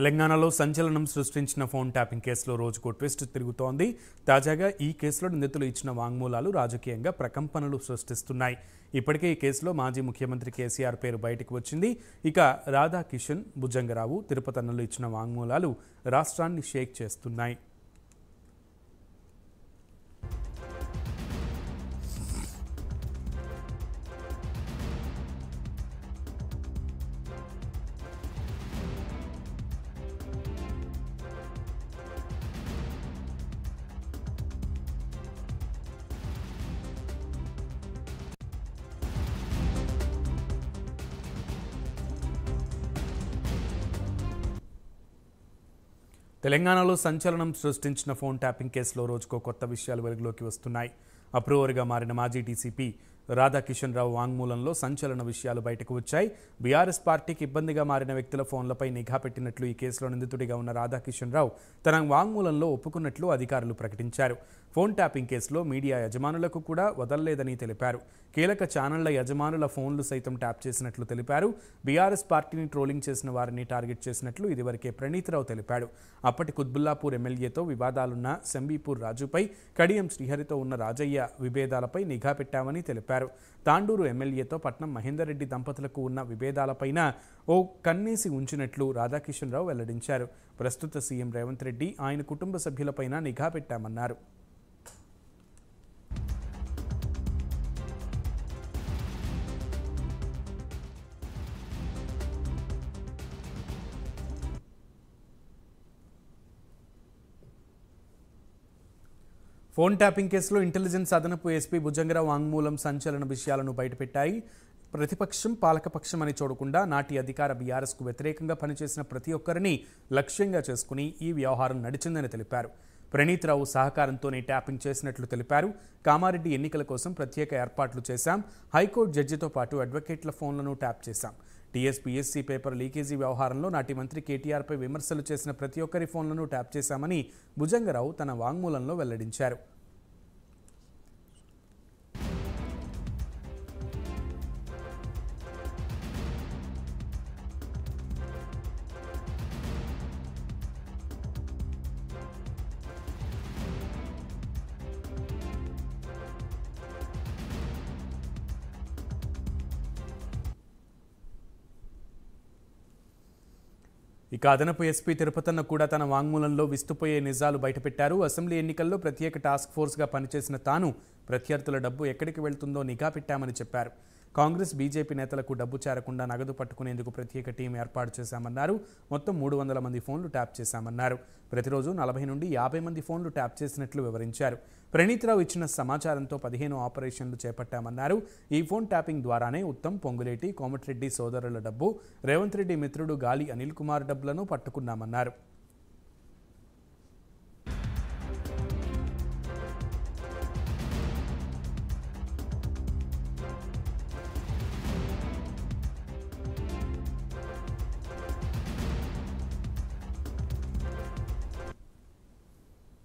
తెలంగాణలో సంచలనం సృష్టించిన ఫోన్ ట్యాపింగ్ కేసులో రోజుకో ట్విస్ట్ తిరుగుతోంది తాజాగా ఈ కేసులో నిందితులు ఇచ్చిన వాంగ్మూలాలు రాజకీయంగా ప్రకంపనలు సృష్టిస్తున్నాయి ఇప్పటికే ఈ కేసులో మాజీ ముఖ్యమంత్రి కేసీఆర్ పేరు బయటకు వచ్చింది ఇక రాధాకిషన్ భుజంగరావు తిరుపతన్నలు ఇచ్చిన వాంగ్మూలాలు రాష్ట్రాన్ని షేక్ చేస్తున్నాయి తెలంగాణలో సంచలనం సృష్టించిన ఫోన్ ట్యాపింగ్ కేసులో రోజుకో కొత్త విషయాలు వెలుగులోకి వస్తున్నాయి అప్రూవర్గా మారిన మాజీ డీసీపీ రాధాకిషన్ రావు వాంగ్మూలంలో సంచలన విషయాలు బయటకు వచ్చాయి బీఆర్ఎస్ పార్టీకి ఇబ్బందిగా మారిన వ్యక్తుల ఫోన్లపై నిఘా పెట్టినట్లు ఈ కేసులో నిందితుడిగా ఉన్న రాధాకిషన్ రావు తన వాంగ్మూలంలో ఒప్పుకున్నట్లు అధికారులు ప్రకటించారు ఫోన్ ట్యాపింగ్ కేసులో మీడియా యజమానులకు కూడా వదల్లేదని తెలిపారు కీలక ఛానళ్ల యజమానుల ఫోన్లు సైతం ట్యాప్ చేసినట్లు తెలిపారు బీఆర్ఎస్ పార్టీని ట్రోలింగ్ చేసిన వారిని టార్గెట్ చేసినట్లు ఇదివరకే ప్రణీత్రావు తెలిపాడు అప్పటి కుత్బుల్లాపూర్ ఎమ్మెల్యేతో వివాదాలున్న శంబీపూర్ రాజుపై కడియం శ్రీహరితో ఉన్న రాజయ్య విభేదాలపై నిఘా పెట్టామని తెలిపారు తాండూరు ఎమ్మెల్యేతో పట్నం మహేందర్ రెడ్డి దంపతులకు ఉన్న విభేదాలపైన ఓ కన్నేసి ఉంచినట్లు రాధాకిషన్ రావు వెల్లడించారు ప్రస్తుత సీఎం రేవంత్ రెడ్డి ఆయన కుటుంబ సభ్యులపైన నిఘా పెట్టామన్నారు ఫోన్ ట్యాపింగ్ కేసులో ఇంటెలిజెన్స్ అదనపు ఎస్పీ భుజంగరావు వాంగ్మూలం సంచలన విషయాలను బయటపెట్టాయి ప్రతిపక్షం పాలకపక్షం అని చూడకుండా నాటి అధికార బీఆర్ఎస్కు వ్యతిరేకంగా పనిచేసిన ప్రతి ఒక్కరిని లక్ష్యంగా చేసుకుని ఈ వ్యవహారం నడిచిందని తెలిపారు ప్రణీత్ రావు సహకారంతోనే ట్యాపింగ్ చేసినట్లు తెలిపారు కామారెడ్డి ఎన్నికల కోసం ప్రత్యేక ఏర్పాట్లు చేశాం హైకోర్టు జడ్జితో పాటు అడ్వకేట్ల ఫోన్లను ట్యాప్ చేశాం టీఎస్పీఎస్సీ పేపర్ లీకేజీ వ్యవహారంలో నాటి మంత్రి కేటీఆర్పై విమర్శలు చేసిన ప్రతి ఒక్కరి ఫోన్లను ట్యాప్ చేశామని భుజంగరావు తన వాంగ్మూలంలో వెల్లడించారు ఇక అదనపు ఎస్పీ తిరుపతన్న కూడా తన వాంగ్మూలంలో విస్తుపోయే నిజాలు బయటపెట్టారు అసెంబ్లీ ఎన్నికల్లో ప్రత్యేక టాస్క్ ఫోర్స్గా పనిచేసిన తాను ప్రత్యర్థుల డబ్బు ఎక్కడికి వెళ్తుందో నిఘా పెట్టామని చెప్పారు కాంగ్రెస్ బీజేపీ నేతలకు డబ్బు చేరకుండా నగదు పట్టుకునేందుకు ప్రత్యేక టీం ఏర్పాటు చేశామన్నారు మొత్తం మూడు వందల మంది ఫోన్లు ట్యాప్ చేశామన్నారు ప్రతిరోజు నలభై నుండి యాభై మంది ఫోన్లు ట్యాప్ చేసినట్లు వివరించారు ప్రణీత్రావు ఇచ్చిన సమాచారంతో పదిహేను ఆపరేషన్లు చేపట్టామన్నారు ఈ ఫోన్ ట్యాపింగ్ ద్వారానే ఉత్తమ్ పొంగులేటి కోమటిరెడ్డి సోదరుల డబ్బు రేవంత్ రెడ్డి మిత్రుడు గాలి అనిల్ కుమార్ డబ్బులను పట్టుకున్నామన్నారు